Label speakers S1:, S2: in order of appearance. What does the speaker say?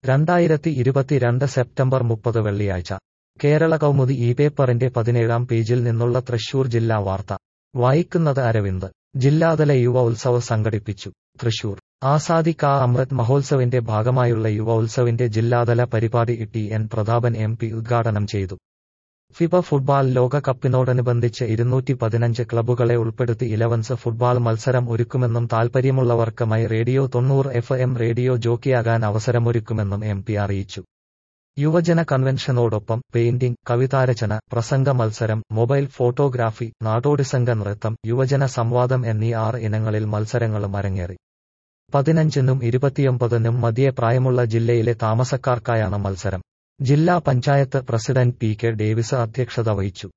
S1: രണ്ടായിരത്തി ഇരുപത്തിരണ്ട് സെപ്റ്റംബർ മുപ്പത് വെള്ളിയാഴ്ച കേരള കൗമുദി ഈ പേപ്പറിന്റെ പതിനേഴാം പേജിൽ നിന്നുള്ള തൃശൂർ ജില്ലാ വാർത്ത വായിക്കുന്നത് അരവിന്ദ് ജില്ലാതല യുവ ഉത്സവ് സംഘടിപ്പിച്ചു തൃശൂർ ആസാദി കാ അമൃത് മഹോത്സവിന്റെ ഭാഗമായുള്ള യുവ ഉത്സവിന്റെ ജില്ലാതല പരിപാടി T N Prathapan M P ഉദ്ഘാടനം ചെയ്തു ഫിഫ ഫുട്ബാൾ ലോകകപ്പിനോടനുബന്ധിച്ച് ഇരുന്നൂറ്റി പതിനഞ്ച് ക്ലബ്ബുകളെ ഉൾപ്പെടുത്തി ഇലവൻസ് ഫുട്ബാൾ മത്സരം ഒരുക്കുമെന്നും താൽപര്യമുള്ളവർക്ക് മൈ റേഡിയോ തൊണ്ണൂറ് എഫ് എം റേഡിയോ ജോക്കിയാകാൻ അവസരമൊരുക്കുമെന്നും എം പി അറിയിച്ചു യുവജന കൺവെൻഷനോടൊപ്പം പെയിന്റിംഗ് കവിതാരചന പ്രസംഗ മത്സരം മൊബൈൽ ഫോട്ടോഗ്രാഫി നാടോടിസംഘ നൃത്തം യുവജന സംവാദം എന്നീ ആറ് ഇനങ്ങളിൽ മത്സരങ്ങളും അരങ്ങേറി പതിനഞ്ചിനും ഇരുപത്തിയൊമ്പതിനും മധ്യേ പ്രായമുള്ള ജില്ലയിലെ താമസക്കാർക്കായാണ് മത്സരം ജില്ലാ panchayat president P K Davis അധ്യക്ഷത വഹിച്ചു